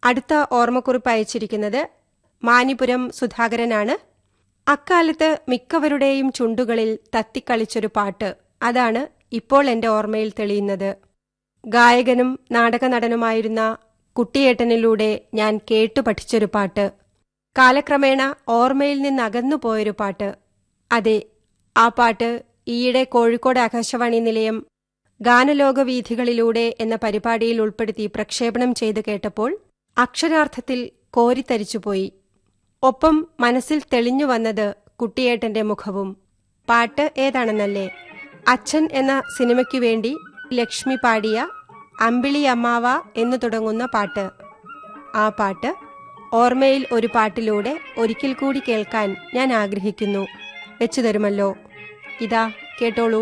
അടുത്ത ഓർമ്മക്കുറിപ്പ് അയച്ചിരിക്കുന്നത് മാനിപുരം സുധാകരനാണ് അക്കാലത്ത് മിക്കവരുടെയും ചുണ്ടുകളിൽ തത്തിക്കളിച്ചൊരു പാട്ട് അതാണ് ഇപ്പോൾ എന്റെ ഓർമ്മയിൽ തെളിയുന്നത് ഗായകനും നാടകനടനുമായിരുന്ന കുട്ടിയേട്ടനിലൂടെ ഞാൻ കേട്ടു പഠിച്ചൊരു പാട്ട് കാലക്രമേണ ഓർമ്മയിൽ നിന്ന് അകന്നുപോയൊരു പാട്ട് അതെ ആ പാട്ട് ഈയിടെ കോഴിക്കോട് ആകാശവാണി നിലയം ഗാനലോകവീഥികളിലൂടെ എന്ന പരിപാടിയിൽ ഉൾപ്പെടുത്തി പ്രക്ഷേപണം ചെയ്തു കേട്ടപ്പോൾ അക്ഷരാർത്ഥത്തിൽ കോരിത്തരിച്ചുപോയി ഒപ്പം മനസ്സിൽ തെളിഞ്ഞു വന്നത് കുട്ടിയേട്ടന്റെ മുഖവും പാട്ട് ഏതാണെന്നല്ലേ അച്ഛൻ എന്ന സിനിമയ്ക്കു വേണ്ടി ലക്ഷ്മി പാടിയ അമ്പിളി അമ്മാവ എന്നു തുടങ്ങുന്ന പാട്ട് ആ പാട്ട് ഓർമ്മയിൽ ഒരു പാട്ടിലൂടെ ഒരിക്കൽ കൂടി കേൾക്കാൻ ഞാൻ ആഗ്രഹിക്കുന്നു വെച്ചു തരുമല്ലോ ഇതാ കേട്ടോളൂ